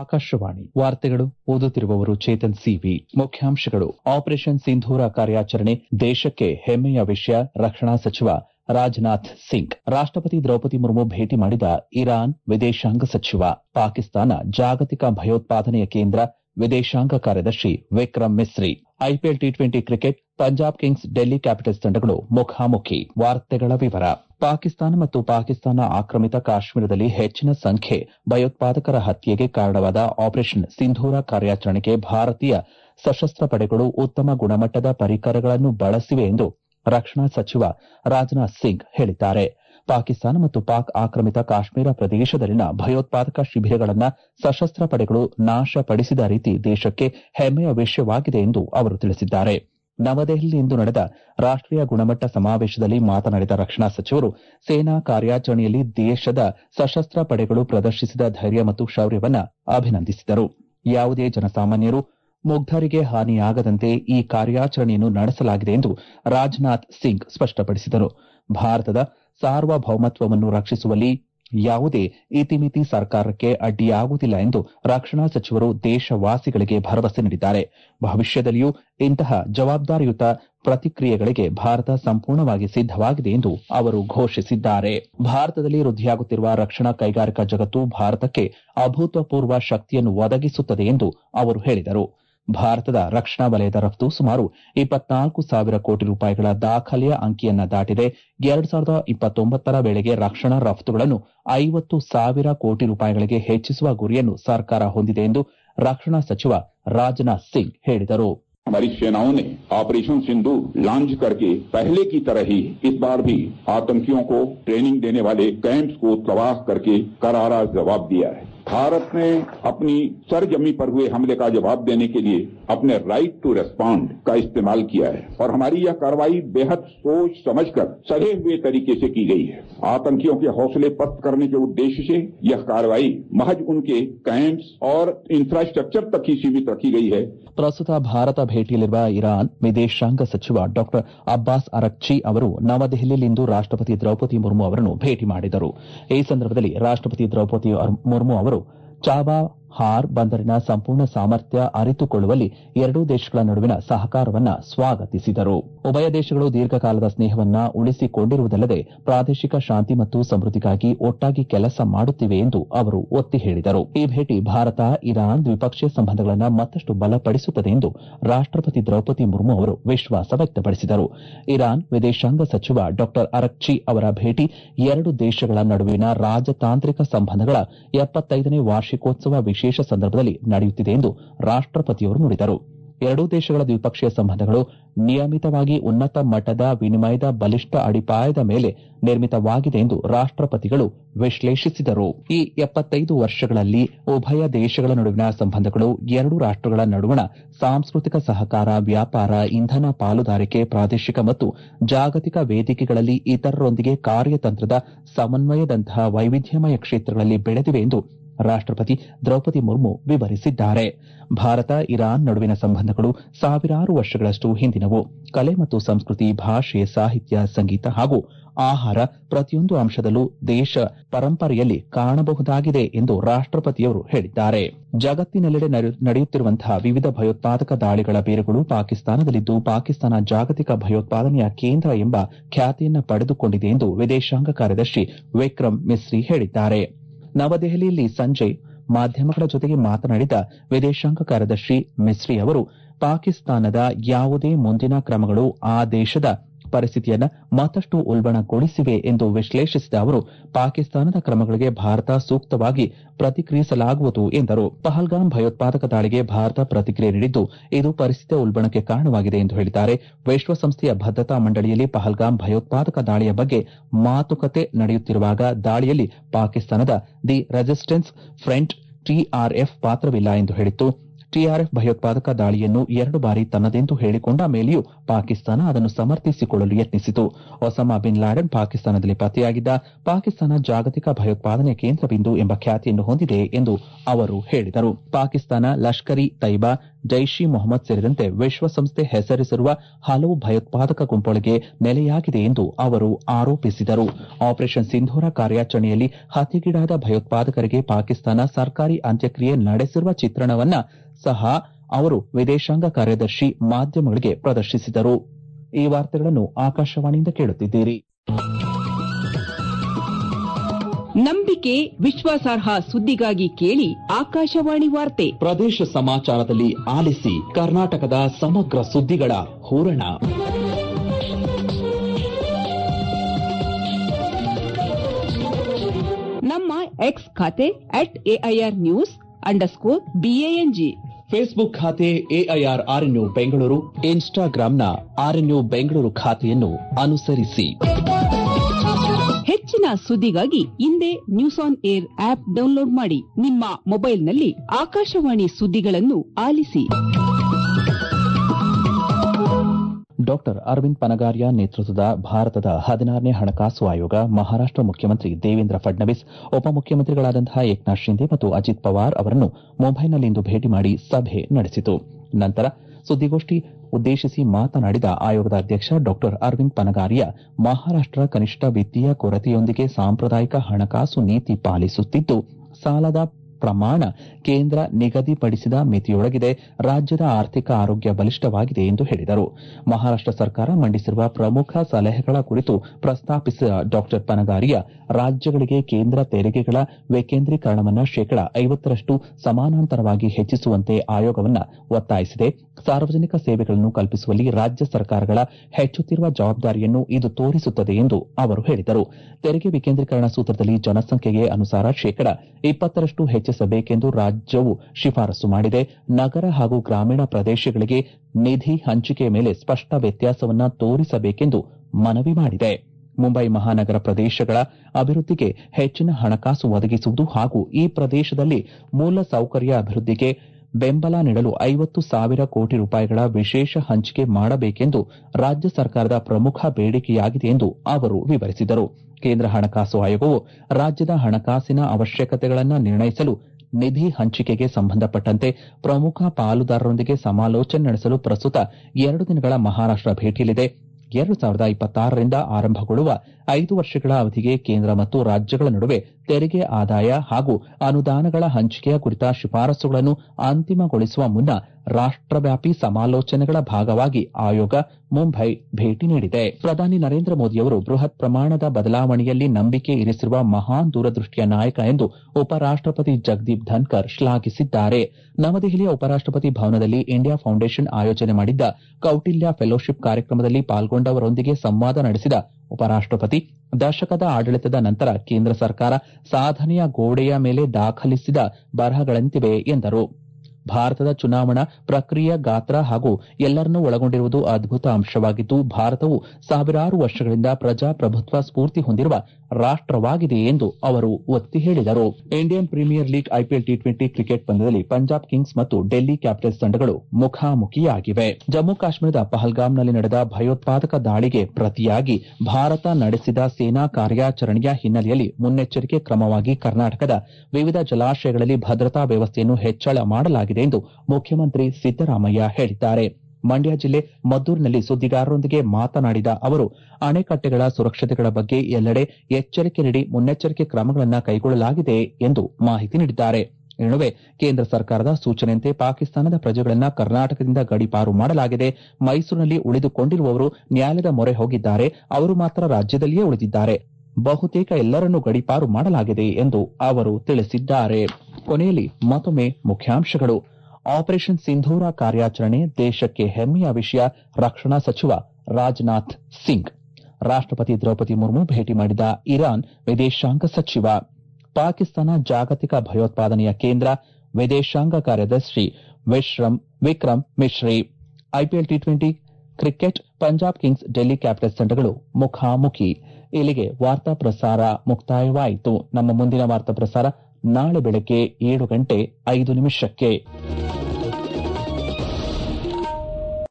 ಆಕಾಶವಾಣಿ ವಾರ್ತೆಗಳು ಓದುತ್ತಿರುವವರು ಚೇತನ್ ಸಿವಿ ಮುಖ್ಯಾಂಶಗಳು ಆಪರೇಷನ್ ಸಿಂಧೂರ ಕಾರ್ಯಾಚರಣೆ ದೇಶಕ್ಕೆ ಹೆಮ್ಮೆಯ ವಿಷಯ ರಕ್ಷಣಾ ಸಚಿವ ರಾಜನಾಥ್ ಸಿಂಗ್ ರಾಷ್ಟಪತಿ ದ್ರೌಪದಿ ಮುರ್ಮು ಭೇಟಿ ಮಾಡಿದ ಇರಾನ್ ವಿದೇಶಾಂಗ ಸಚಿವ ಪಾಕಿಸ್ತಾನ ಜಾಗತಿಕ ಭಯೋತ್ಪಾದನೆಯ ಕೇಂದ್ರ ವಿದೇಶಾಂಗ ಕಾರ್ಯದರ್ಶಿ Vikram Misri IPL T twenty cricket Punjab Kings Delhi Capitals ತಂಡಗಳು ಮುಖಾಮುಖಿ ವಾರ್ತೆಗಳ ವಿವರ ಪಾಕಿಸ್ತಾನ ಮತ್ತು ಪಾಕಿಸ್ತಾನ ಆಕ್ರಮಿತ ಕಾಶ್ಮೀರದಲ್ಲಿ ಹೆಚ್ಚಿನ ಸಂಖ್ಯೆ ಭಯೋತ್ಪಾದಕರ ಹತ್ಯೆಗೆ ಕಾರಣವಾದ ಆಪರೇಷನ್ ಸಿಂಧೂರ ಕಾರ್ಯಾಚರಣೆಗೆ ಭಾರತೀಯ ಸಶಸ್ತ್ರ ಪಡೆಗಳು ಉತ್ತಮ ಗುಣಮಟ್ಟದ ಪರಿಕರಗಳನ್ನು ಬಳಸಿವೆ ಎಂದು ರಕ್ಷಣಾ ಸಚಿವ ರಾಜನಾಥ್ ಸಿಂಗ್ ಹೇಳಿದ್ದಾರೆ ಪಾಕಿಸ್ತಾನ ಮತ್ತು ಪಾಕ್ ಆಕ್ರಮಿತ ಕಾಶ್ಮೀರ ಪ್ರದೇಶದಲ್ಲಿನ ಭಯೋತ್ಪಾದಕ ಶಿಬಿರಗಳನ್ನು ಸಶಸ್ತ್ರ ಪಡೆಗಳು ನಾಶಪಡಿಸಿದ ರೀತಿ ದೇಶಕ್ಕೆ ಹೆಮ್ಮೆಯ ವಿಷಯವಾಗಿದೆ ಎಂದು ಅವರು ತಿಳಿಸಿದ್ದಾರೆ ನವದೆಹಲಿಯಲ್ಲಿಂದು ನಡೆದ ರಾಷ್ಟೀಯ ಗುಣಮಟ್ಟ ಸಮಾವೇಶದಲ್ಲಿ ಮಾತನಾಡಿದ ರಕ್ಷಣಾ ಸಚಿವರು ಸೇನಾ ಕಾರ್ಯಾಚರಣೆಯಲ್ಲಿ ದೇಶದ ಸಶಸ್ತ್ರ ಪಡೆಗಳು ಪ್ರದರ್ಶಿಸಿದ ಧೈರ್ಯ ಮತ್ತು ಶೌರ್ಯವನ್ನ ಅಭಿನಂದಿಸಿದರು ಯಾವುದೇ ಜನಸಾಮಾನ್ಯರು ಮುಗ್ಧರಿಗೆ ಹಾನಿಯಾಗದಂತೆ ಈ ಕಾರ್ಯಾಚರಣೆಯನ್ನು ನಡೆಸಲಾಗಿದೆ ಎಂದು ರಾಜನಾಥ್ ಸಿಂಗ್ ಸ್ಪಷ್ಟಪಡಿಸಿದರು ಭಾರತದ ಸಾರ್ವಭೌಮತ್ವವನ್ನು ರಕ್ಷಿಸುವಲ್ಲಿ ಯಾವುದೇ ಇತಿಮಿತಿ ಸರ್ಕಾರಕ್ಕೆ ಅಡ್ಡಿಯಾಗುವುದಿಲ್ಲ ಎಂದು ರಕ್ಷಣಾ ಸಚಿವರು ದೇಶವಾಸಿಗಳಿಗೆ ಭರವಸೆ ನೀಡಿದ್ದಾರೆ ಭವಿಷ್ಯದಲ್ಲಿಯೂ ಇಂತಹ ಜವಾಬ್ದಾರಿಯುತ ಪ್ರತಿಕ್ರಿಯೆಗಳಿಗೆ ಭಾರತ ಸಂಪೂರ್ಣವಾಗಿ ಸಿದ್ದವಾಗಿದೆ ಎಂದು ಅವರು ಘೋಷಿಸಿದ್ದಾರೆ ಭಾರತದಲ್ಲಿ ವೃದ್ಧಿಯಾಗುತ್ತಿರುವ ರಕ್ಷಣಾ ಕೈಗಾರಿಕಾ ಜಗತ್ತು ಭಾರತಕ್ಕೆ ಅಭೂತಪೂರ್ವ ಶಕ್ತಿಯನ್ನು ಒದಗಿಸುತ್ತದೆ ಎಂದು ಅವರು ಹೇಳಿದರು ಭಾರತದ ರಕ್ಷಣಾ ವಲಯದ ರಫ್ತು ಸುಮಾರು ಇಪ್ಪತ್ನಾಲ್ಕು ಸಾವಿರ ಕೋಟಿ ರೂಪಾಯಿಗಳ ದಾಖಲೆಯ ಅಂಕಿಯನ್ನ ದಾಟಿದೆ ಎರಡು ಸಾವಿರದ ಇಪ್ಪತ್ತೊಂಬತ್ತರ ವೇಳೆಗೆ ರಕ್ಷಣಾ ರಫ್ತುಗಳನ್ನು ಐವತ್ತು ಸಾವಿರ ಕೋಟಿ ರೂಪಾಯಿಗಳಿಗೆ ಹೆಚ್ಚಿಸುವ ಗುರಿಯನ್ನು ಸರ್ಕಾರ ಹೊಂದಿದೆ ಎಂದು ರಕ್ಷಣಾ ಸಚಿವ ರಾಜನಾಥ್ ಸಿಂಗ್ ಹೇಳಿದರು हमारी सेनाओं ने ऑपरेशन सिंधु लॉन्च करके पहले की तरह ही इस बार भी आतंकियों को ट्रेनिंग देने वाले कैंप्स को तबाह करके करारा जवाब दिया है भारत ने अपनी सरजमी पर हुए हमले का जवाब देने के लिए अपने राइट टू रेस्पॉन्ड का इस्तेमाल किया है और हमारी यह कार्रवाई बेहद सोच समझकर सधे हुए तरीके से की गई है आतंकियों के हौसले पस्त करने के उद्देश्य से यह कार्रवाई महज उनके कैंप्स और इंफ्रास्ट्रक्चर तक ही सीमित रखी गई है ಪ್ರಸ್ತುತ ಭಾರತ ಭೇಟಿಯಲ್ಲಿರುವ ಇರಾನ್ ವಿದೇಶಾಂಗ ಸಚಿವ ಡಾ ಅಬ್ಬಾಸ್ ಅರಕ್ಚಿ ಅವರು ನವದೆಹಲಿಯಲ್ಲಿಂದು ರಾಷ್ಟಪತಿ ದ್ರೌಪದಿ ಮುರ್ಮು ಅವರನ್ನು ಭೇಟಿ ಮಾಡಿದರು ಈ ಸಂದರ್ಭದಲ್ಲಿ ರಾಷ್ಟಪತಿ ದ್ರೌಪದಿ ಮುರ್ಮು ಅವರು ಚಾಬಹಾರ್ ಬಂದರಿನ ಸಂಪೂರ್ಣ ಸಾಮರ್ಥ್ಯ ಅರಿತುಕೊಳ್ಳುವಲ್ಲಿ ಎರಡೂ ದೇಶಗಳ ನಡುವಿನ ಸಹಕಾರವನ್ನ ಸ್ವಾಗತಿಸಿದರು ಉಭಯ ದೇಶಗಳು ದೀರ್ಘಕಾಲದ ಸ್ನೇಹವನ್ನ ಉಳಿಸಿಕೊಂಡಿರುವುದಲ್ಲದೆ ಪ್ರಾದೇಶಿಕ ಶಾಂತಿ ಮತ್ತು ಸಮೃದ್ಧಿಗಾಗಿ ಒಟ್ಟಾಗಿ ಕೆಲಸ ಮಾಡುತ್ತಿವೆ ಎಂದು ಅವರು ಒತ್ತಿ ಹೇಳಿದರು ಈ ಭೇಟಿ ಭಾರತ ಇರಾನ್ ದ್ವಿಪಕ್ಷೀಯ ಸಂಬಂಧಗಳನ್ನು ಮತ್ತಷ್ಟು ಬಲಪಡಿಸುತ್ತದೆ ಎಂದು ರಾಷ್ಟಪತಿ ದ್ರೌಪದಿ ಮುರ್ಮು ಅವರು ವಿಶ್ವಾಸ ವ್ಯಕ್ತಪಡಿಸಿದರು ಇರಾನ್ ವಿದೇಶಾಂಗ ಸಚಿವ ಡಾ ಅರಕ್ಚಿ ಅವರ ಭೇಟಿ ಎರಡು ದೇಶಗಳ ನಡುವಿನ ರಾಜತಾಂತ್ರಿಕ ಸಂಬಂಧಗಳ ಎಪ್ಪತ್ತೈದನೇ ವಾರ್ಷಿಕೋತ್ಸವ ವಿಶೇಷ ಸಂದರ್ಭದಲ್ಲಿ ನಡೆಯುತ್ತಿದೆ ಎಂದು ರಾಷ್ಟಪತಿಯವರು ನುಡಿದರು ಎರಡೂ ದೇಶಗಳ ದ್ವಿಪಕ್ಷೀಯ ಸಂಬಂಧಗಳು ನಿಯಮಿತವಾಗಿ ಉನ್ನತ ಮಟ್ಟದ ವಿನಿಮಯದ ಬಲಿಷ್ಠ ಅಡಿಪಾಯದ ಮೇಲೆ ನಿರ್ಮಿತವಾಗಿದೆ ಎಂದು ರಾಷ್ಟಪತಿಗಳು ವಿಶ್ಲೇಷಿಸಿದರು ಈ ಎಪ್ಪತ್ತೈದು ವರ್ಷಗಳಲ್ಲಿ ಉಭಯ ದೇಶಗಳ ನಡುವಿನ ಸಂಬಂಧಗಳು ಎರಡು ರಾಷ್ಟಗಳ ನಡುವಣ ಸಾಂಸ್ಕೃತಿಕ ಸಹಕಾರ ವ್ಯಾಪಾರ ಇಂಧನ ಪಾಲುದಾರಿಕೆ ಪ್ರಾದೇಶಿಕ ಮತ್ತು ಜಾಗತಿಕ ವೇದಿಕೆಗಳಲ್ಲಿ ಇತರರೊಂದಿಗೆ ಕಾರ್ಯತಂತ್ರದ ಸಮನ್ವಯದಂತಹ ವೈವಿಧ್ಯಮಯ ಕ್ಷೇತ್ರಗಳಲ್ಲಿ ಬೆಳೆದಿವೆ ಎಂದು ರಾಷ್ಟಪತಿ ದ್ರೌಪದಿ ಮುರ್ಮು ವಿವರಿಸಿದ್ದಾರೆ ಭಾರತ ಇರಾನ್ ನಡುವಿನ ಸಂಬಂಧಗಳು ಸಾವಿರಾರು ವರ್ಷಗಳಷ್ಟು ಹಿಂದಿನವು ಕಲೆ ಮತ್ತು ಸಂಸ್ಕೃತಿ ಭಾಷೆ ಸಾಹಿತ್ಯ ಸಂಗೀತ ಹಾಗೂ ಆಹಾರ ಪ್ರತಿಯೊಂದು ಅಂಶದಲ್ಲೂ ದೇಶ ಪರಂಪರೆಯಲ್ಲಿ ಕಾಣಬಹುದಾಗಿದೆ ಎಂದು ರಾಷ್ಟಪತಿಯವರು ಹೇಳಿದ್ದಾರೆ ಜಗತ್ತಿನೆಲ್ಲೆಡೆ ನಡೆಯುತ್ತಿರುವಂತಹ ವಿವಿಧ ಭಯೋತ್ಪಾದಕ ದಾಳಿಗಳ ಬೇರುಗಳು ಪಾಕಿಸ್ತಾನದಲ್ಲಿದ್ದು ಪಾಕಿಸ್ತಾನ ಜಾಗತಿಕ ಭಯೋತ್ಪಾದನೆಯ ಕೇಂದ್ರ ಎಂಬ ಖ್ಯಾತಿಯನ್ನು ಪಡೆದುಕೊಂಡಿದೆ ಎಂದು ವಿದೇಶಾಂಗ ಕಾರ್ಯದರ್ಶಿ ವಿಕ್ರಮ್ ಮಿಸ್ರಿ ಹೇಳಿದ್ದಾರೆ ನವದೆಹಲಿಯಲ್ಲಿ ಸಂಜೆ ಮಾಧ್ಯಮಗಳ ಜೊತೆಗೆ ಮಾತನಾಡಿದ ವಿದೇಶಾಂಗ ಕಾರ್ಯದರ್ಶಿ ಮಿಸ್ರಿ ಅವರು ಪಾಕಿಸ್ತಾನದ ಯಾವುದೇ ಮುಂದಿನ ಕ್ರಮಗಳು ಆ ದೇಶದ ಪರಿಸ್ಥಿತಿಯನ್ನು ಮತ್ತಷ್ಟು ಉಲ್ಬಣಗೊಳಿಸಿವೆ ಎಂದು ವಿಶ್ಲೇಷಿಸಿದ ಅವರು ಪಾಕಿಸ್ತಾನದ ಕ್ರಮಗಳಿಗೆ ಭಾರತ ಸೂಕ್ತವಾಗಿ ಪ್ರತಿಕ್ರಿಯಿಸಲಾಗುವುದು ಎಂದರು ಪಹಲ್ಗಾಮ್ ಭಯೋತ್ಪಾದಕ ದಾಳಿಗೆ ಭಾರತ ಪ್ರತಿಕ್ರಿಯೆ ನೀಡಿದ್ದು ಇದು ಪರಿಸ್ಥಿತಿಯ ಉಲ್ಬಣಕ್ಕೆ ಕಾರಣವಾಗಿದೆ ಎಂದು ಹೇಳಿದ್ದಾರೆ ವಿಶ್ವಸಂಸ್ಥೆಯ ಭದ್ರತಾ ಮಂಡಳಿಯಲ್ಲಿ ಪಹಲ್ಗಾಮ್ ಭಯೋತ್ಪಾದಕ ದಾಳಿಯ ಬಗ್ಗೆ ಮಾತುಕತೆ ನಡೆಯುತ್ತಿರುವಾಗ ದಾಳಿಯಲ್ಲಿ ಪಾಕಿಸ್ತಾನದ ದಿ ರೆಸಿಸ್ಟೆನ್ಸ್ ಫ್ರಂಟ್ ಟಿಆರ್ಎಫ್ ಪಾತ್ರವಿಲ್ಲ ಎಂದು ಹೇಳಿತ್ತು ಟಿಆರ್ಎಫ್ ಭಯೋತ್ಪಾದಕ ದಾಳಿಯನ್ನು ಎರಡು ಬಾರಿ ತನ್ನದೆಂದು ಹೇಳಿಕೊಂಡ ಮೇಲೆಯೂ ಪಾಕಿಸ್ತಾನ ಅದನ್ನು ಸಮರ್ಥಿಸಿಕೊಳ್ಳಲು ಯತ್ನಿಸಿತು ಒಸಾಮಾ ಬಿನ್ ಲಾಡೆನ್ ಪಾಕಿಸ್ತಾನದಲ್ಲಿ ಪತ್ತೆಯಾಗಿದ್ದ ಪಾಕಿಸ್ತಾನ ಜಾಗತಿಕ ಭಯೋತ್ಪಾದನೆ ಕೇಂದ್ರ ಬಿಂದು ಎಂಬ ಖ್ಯಾತಿಯನ್ನು ಹೊಂದಿದೆ ಎಂದು ಅವರು ಹೇಳಿದರು ಪಾಕಿಸ್ತಾನ ಲಷ್ಕರ್ ಇ ತೈಬಾ ಜೈಷ್ ಇ ಮೊಹಮ್ಮದ್ ಸೇರಿದಂತೆ ವಿಶ್ವಸಂಸ್ಥೆ ಹೆಸರಿಸಿರುವ ಹಲವು ಭಯೋತ್ಪಾದಕ ಗುಂಪುಗಳಿಗೆ ನೆಲೆಯಾಗಿದೆ ಎಂದು ಅವರು ಆರೋಪಿಸಿದರು ಆಪರೇಷನ್ ಸಿಂಧೂರ ಕಾರ್ಯಾಚರಣೆಯಲ್ಲಿ ಹತ್ಯೆಗೀಡಾದ ಭಯೋತ್ಪಾದಕರಿಗೆ ಪಾಕಿಸ್ತಾನ ಸರ್ಕಾರಿ ಅಂತ್ಯಕ್ರಿಯೆ ನಡೆಸಿರುವ ಚಿತ್ರಣವನ್ನ ಸಹ ಅವರು ವಿದೇಶಾಂಗ ಕಾರ್ಯದರ್ಶಿ ಮಾಧ್ಯಮಗಳಿಗೆ ಪ್ರದರ್ಶಿಸಿದರು ಈ ವಾರ್ತೆಗಳನ್ನು ಆಕಾಶವಾಣಿಯಿಂದ ಕೇಳುತ್ತಿದ್ದೀರಿ ನಂಬಿಕೆ ವಿಶ್ವಾಸಾರ್ಹ ಸುದ್ದಿಗಾಗಿ ಕೇಳಿ ಆಕಾಶವಾಣಿ ವಾರ್ತೆ ಪ್ರದೇಶ ಸಮಾಚಾರದಲ್ಲಿ ಆಲಿಸಿ ಕರ್ನಾಟಕದ ಸಮಗ್ರ ಸುದ್ದಿಗಳ ಹೂರಣ ನಮ್ಮ ಎಕ್ಸ್ ಖಾತೆ at AIR news underscore BANG Facebook ಖಾತೆ ಎಐಆರ್ ಆರ್ಎನ್ಯು ಬೆಂಗಳೂರು ಇನ್ಸ್ಟಾಗ್ರಾಂನ ಆರ್ಎನ್ಯು ಬೆಂಗಳೂರು ಖಾತೆಯನ್ನು ಅನುಸರಿಸಿ ಹೆಚ್ಚಿನ ಸುದ್ದಿಗಾಗಿ ಹಿಂದೆ News on AIR app download ಮಾಡಿ ನಿಮ್ಮ ಮೊಬೈಲ್ನಲ್ಲಿ ಆಕಾಶವಾಣಿ ಸುದ್ದಿಗಳನ್ನು ಆಲಿಸಿ ಡಾಕ್ಟರ್ ಅರವಿಂದ್ ಪನಗಾರಿಯಾ ನೇತೃತ್ವದ ಭಾರತದ ಹದಿನಾರನೇ ಹಣಕಾಸು ಆಯೋಗ ಮಹಾರಾಷ್ಟ ಮುಖ್ಯಮಂತ್ರಿ ದೇವೇಂದ್ರ ಫಡ್ನವೀಸ್ ಉಪಮುಖ್ಯಮಂತ್ರಿಗಳಾದಂತಹ ಏಕನಾಥ್ ಶಿಂದೆ ಮತ್ತು ಅಜಿತ್ ಪವಾರ್ ಅವರನ್ನು ಮುಂಬೈನಲ್ಲಿಂದು ಭೇಟಿ ಮಾಡಿ ಸಭೆ ನಡೆಸಿತು ನಂತರ ಸುದ್ದಿಗೋಷ್ಠಿ ಉದ್ದೇಶಿಸಿ ಮಾತನಾಡಿದ ಆಯೋಗದ ಅಧ್ಯಕ್ಷ ಡಾಕ್ಟರ್ ಅರವಿಂದ್ ಪನಗಾರಿಯಾ ಮಹಾರಾಷ್ಟ ಕನಿಷ್ಠ ವಿತ್ತೀಯ ಕೊರತೆಯೊಂದಿಗೆ ಸಾಂಪ್ರದಾಯಿಕ ಹಣಕಾಸು ನೀತಿ ಪಾಲಿಸುತ್ತಿದ್ದು ಸಾಲದ ಪ್ರಮಾಣ ಕೇಂದ್ರ ನಿಗದಿಪಡಿಸಿದ ಮಿತಿಯೊಳಗಿದೆ ರಾಜ್ಯದ ಆರ್ಥಿಕ ಆರೋಗ್ಯ ಬಲಿಷ್ಠವಾಗಿದೆ ಎಂದು ಹೇಳಿದರು ಮಹಾರಾಷ್ಟ ಸರ್ಕಾರ ಮಂಡಿಸಿರುವ ಪ್ರಮುಖ ಸಲಹೆಗಳ ಕುರಿತು ಪ್ರಸ್ತಾಪಿಸಿದ ಡಾಕ್ಟರ್ ಪನಗಾರಿಯಾ ರಾಜ್ಯಗಳಿಗೆ ಕೇಂದ್ರ ತೆರಿಗೆಗಳ ವಿಕೇಂದ್ರೀಕರಣವನ್ನು ಶೇಕಡ ಐವತ್ತರಷ್ಟು ಸಮಾನಾಂತರವಾಗಿ ಹೆಚ್ಚಿಸುವಂತೆ ಆಯೋಗವನ್ನು ಒತ್ತಾಯಿಸಿದೆ ಸಾರ್ವಜನಿಕ ಸೇವೆಗಳನ್ನು ಕಲ್ಪಿಸುವಲ್ಲಿ ರಾಜ್ಯ ಸರ್ಕಾರಗಳ ಹೆಚ್ಚುತ್ತಿರುವ ಜವಾಬ್ದಾರಿಯನ್ನು ಇದು ತೋರಿಸುತ್ತದೆ ಎಂದು ಅವರು ಹೇಳಿದರು ತೆರಿಗೆ ವಿಕೇಂದ್ರೀಕರಣ ಸೂತ್ರದಲ್ಲಿ ಜನಸಂಖ್ಯೆಗೆ ಅನುಸಾರ ಶೇಕಡ ಇಪ್ಪತ್ತರಷ್ಟು ಹೆಚ್ಚಿಸಬೇಕೆಂದು ರಾಜ್ಯವು ಶಿಫಾರಸು ಮಾಡಿದೆ ನಗರ ಹಾಗೂ ಗ್ರಾಮೀಣ ಪ್ರದೇಶಗಳಿಗೆ ನಿಧಿ ಹಂಚಿಕೆ ಮೇಲೆ ಸ್ಪಷ್ಟ ವ್ಯತ್ಯಾಸವನ್ನು ತೋರಿಸಬೇಕೆಂದು ಮನವಿ ಮಾಡಿದೆ ಮುಂಬೈ ಮಹಾನಗರ ಪ್ರದೇಶಗಳ ಅಭಿವೃದ್ಧಿಗೆ ಹೆಚ್ಚಿನ ಹಣಕಾಸು ಒದಗಿಸುವುದು ಹಾಗೂ ಈ ಪ್ರದೇಶದಲ್ಲಿ ಮೂಲ ಸೌಕರ್ಯ ಅಭಿವೃದ್ಧಿಗೆ ಬೆಂಬಲ ನೀಡಲು ಐವತ್ತು ಸಾವಿರ ಕೋಟಿ ರೂಪಾಯಿಗಳ ವಿಶೇಷ ಹಂಚಿಕೆ ಮಾಡಬೇಕೆಂದು ರಾಜ್ಯ ಸರ್ಕಾರದ ಪ್ರಮುಖ ಬೇಡಿಕೆಯಾಗಿದೆ ಎಂದು ಅವರು ವಿವರಿಸಿದರು ಕೇಂದ್ರ ಹಣಕಾಸು ಆಯೋಗವು ರಾಜ್ಯದ ಹಣಕಾಸಿನ ಅವಶ್ಯಕತೆಗಳನ್ನು ನಿರ್ಣಯಿಸಲು ನಿಧಿ ಹಂಚಿಕೆಗೆ ಸಂಬಂಧಪಟ್ಟಂತೆ ಪ್ರಮುಖ ಪಾಲುದಾರರೊಂದಿಗೆ ಸಮಾಲೋಚನೆ ನಡೆಸಲು ಪ್ರಸ್ತುತ ಎರಡು ದಿನಗಳ ಮಹಾರಾಷ್ಟ ಭೇಟಿಯಲ್ಲಿದೆ ಎರಡು ಸಾವಿರದ ಇಪ್ಪತ್ತಾರರಿಂದ ಆರಂಭಗೊಳ್ಳುವ ಐದು ವರ್ಷಗಳ ಅವಧಿಗೆ ಕೇಂದ್ರ ಮತ್ತು ರಾಜ್ಯಗಳ ನಡುವೆ ತೆರಿಗೆ ಆದಾಯ ಹಾಗೂ ಅನುದಾನಗಳ ಹಂಚಿಕೆಯ ಕುರಿತ ಶಿಫಾರಸುಗಳನ್ನು ಅಂತಿಮಗೊಳಿಸುವ ಮುನ್ನ ರಾಷ್ಟವ್ಯಾಪಿ ಸಮಾಲೋಚನೆಗಳ ಭಾಗವಾಗಿ ಆಯೋಗ ಮುಂಬೈ ಭೇಟಿ ನೀಡಿದೆ ಪ್ರಧಾನಿ ನರೇಂದ್ರ ಮೋದಿಯವರು ಬೃಹತ್ ಪ್ರಮಾಣದ ಬದಲಾವಣೆಯಲ್ಲಿ ನಂಬಿಕೆ ಇರಿಸಿರುವ ಮಹಾನ್ ದೂರದೃಷ್ಟಿಯ ನಾಯಕ ಎಂದು ಉಪರಾಷ್ಟಪತಿ ಜಗದೀಪ್ ಧನ್ಕರ್ ಶ್ಲಾಘಿಸಿದ್ದಾರೆ ನವದೆಹಲಿಯ ಉಪರಾಷ್ಟಪತಿ ಭವನದಲ್ಲಿ ಇಂಡಿಯಾ ಫೌಂಡೇಶನ್ ಆಯೋಜನೆ ಮಾಡಿದ್ದ ಕೌಟಿಲ್ಯ ಫೆಲೋಶಿಪ್ ಕಾರ್ಯಕ್ರಮದಲ್ಲಿ ಪಾಲ್ಗೊಂಡವರೊಂದಿಗೆ ಸಂವಾದ ನಡೆಸಿದ ಉಪರಾಷ್ಟಪತಿ ದಶಕದ ಆಡಳಿತದ ನಂತರ ಕೇಂದ್ರ ಸರ್ಕಾರ ಸಾಧನೆಯ ಗೋಡೆಯ ಮೇಲೆ ದಾಖಲಿಸಿದ ಬರಹಗಳಂತಿವೆ ಎಂದರು ಭಾರತದ ಚುನಾವಣಾ ಪ್ರಕ್ರಿಯೆಯ ಗಾತ್ರ ಹಾಗೂ ಎಲ್ಲರನ್ನೂ ಒಳಗೊಂಡಿರುವುದು ಅದ್ಭುತ ಅಂಶವಾಗಿದ್ದು ಭಾರತವು ಸಾವಿರಾರು ವರ್ಷಗಳಿಂದ ಪ್ರಜಾಪ್ರಭುತ್ವ ಸ್ಫೂರ್ತಿ ಹೊಂದಿರುವ ರಾಷ್ಟವಾಗಿದೆ ಎಂದು ಅವರು ಒತ್ತಿ ಹೇಳಿದರು Indian Premier League IPL T twenty cricket ಪಂದ್ಯದಲ್ಲಿ ಪಂಜಾಬ್ ಕಿಂಗ್ಸ್ ಮತ್ತು ಡೆಲ್ಲಿ ಕ್ಯಾಪಿಟಲ್ಸ್ ತಂಡಗಳು ಮುಖಾಮುಖಿಯಾಗಿವೆ ಜಮ್ಮು ಕಾಶ್ಮೀರದ ಪಹಲ್ಗಾಮ್ನಲ್ಲಿ ನಡೆದ ಭಯೋತ್ಪಾದಕ ದಾಳಿಗೆ ಪ್ರತಿಯಾಗಿ ಭಾರತ ನಡೆಸಿದ ಸೇನಾ ಕಾರ್ಯಾಚರಣೆಯ ಹಿನ್ನೆಲೆಯಲ್ಲಿ ಮುನ್ನೆಚ್ಚರಿಕೆ ಕ್ರಮವಾಗಿ ಕರ್ನಾಟಕದ ವಿವಿಧ ಜಲಾಶಯಗಳಲ್ಲಿ ಭದ್ರತಾ ವ್ಯವಸ್ಥೆಯನ್ನು ಹೆಚ್ಚಳ ಮಾಡಲಾಗಿದೆ ಎಂದು ಮುಖ್ಯಮಂತ್ರಿ ಸಿದ್ದರಾಮಯ್ಯ ಹೇಳಿದ್ದಾರೆ ಮಂಡ್ಯ ಜಿಲ್ಲೆ ಮದ್ದೂರಿನಲ್ಲಿ ಸುದ್ದಿಗಾರರೊಂದಿಗೆ ಮಾತನಾಡಿದ ಅವರು ಅಣೆಕಟ್ಟೆಗಳ ಸುರಕ್ಷತೆಗಳ ಬಗ್ಗೆ ಎಲ್ಲೆಡೆ ಎಚ್ಚರಿಕೆ ನೀಡಿ ಮುನ್ನೆಚ್ಚರಿಕೆ ಕ್ರಮಗಳನ್ನು ಕೈಗೊಳ್ಳಲಾಗಿದೆ ಎಂದು ಮಾಹಿತಿ ನೀಡಿದ್ದಾರೆ ಈ ನಡುವೆ ಕೇಂದ್ರ ಸರ್ಕಾರದ ಸೂಚನೆಯಂತೆ ಪಾಕಿಸ್ತಾನದ ಪ್ರಜೆಗಳನ್ನ ಕರ್ನಾಟಕದಿಂದ ಗಡಿಪಾರು ಮಾಡಲಾಗಿದೆ ಮೈಸೂರಿನಲ್ಲಿ ಉಳಿದುಕೊಂಡಿರುವವರು ನ್ಯಾಯಾಲಯದ ಮೊರೆ ಹೋಗಿದ್ದಾರೆ ಅವರು ಮಾತ್ರ ರಾಜ್ಯದಲ್ಲಿಯೇ ಉಳಿದಿದ್ದಾರೆ ಬಹುತೇಕ ಎಲ್ಲರನ್ನೂ ಗಡಿಪಾರು ಮಾಡಲಾಗಿದೆ ಎಂದು ಅವರು ತಿಳಿಸಿದ್ದಾರೆ ಕೊನೆಯಲ್ಲಿ ಮತ್ತೊಮ್ಮೆ ಮುಖ್ಯಾಂಶಗಳು ಆಪರೇಷನ್ ಸಿಂಧೂರ ಕಾರ್ಯಾಚರಣೆ ದೇಶಕ್ಕೆ ಹೆಮ್ಮೆಯ ವಿಷಯ ರಕ್ಷಣಾ ಸಚಿವ ರಾಜನಾಥ್ ಸಿಂಗ್ ರಾಷ್ಟಪತಿ ದ್ರೌಪದಿ ಮುರ್ಮು ಭೇಟಿ ಮಾಡಿದ ಇರಾನ್ ವಿದೇಶಾಂಗ ಸಚಿವ ಪಾಕಿಸ್ತಾನ ಜಾಗತಿಕ ಭಯೋತ್ಪಾದನೆಯ ಕೇಂದ್ರ ವಿದೇಶಾಂಗ ಕಾರ್ಯದರ್ಶಿ Vikram Misri IPL T twenty cricket Punjab Kings Delhi Capitals ತಂಡಗಳು ಮುಖಾಮುಖಿ ಇಲ್ಲಿಗೆ ವಾರ್ತಾ ಪ್ರಸಾರ ಮುಕ್ತಾಯವಾಯಿತು ನಮ್ಮ ಮುಂದಿನ ವಾರ್ತಾ ಪ್ರಸಾರ ನಾಳೆ ಬೆಳಗ್ಗೆ ಏಳು ಗಂಟೆ ಐದು ನಿಮಿಷಕ್ಕೆ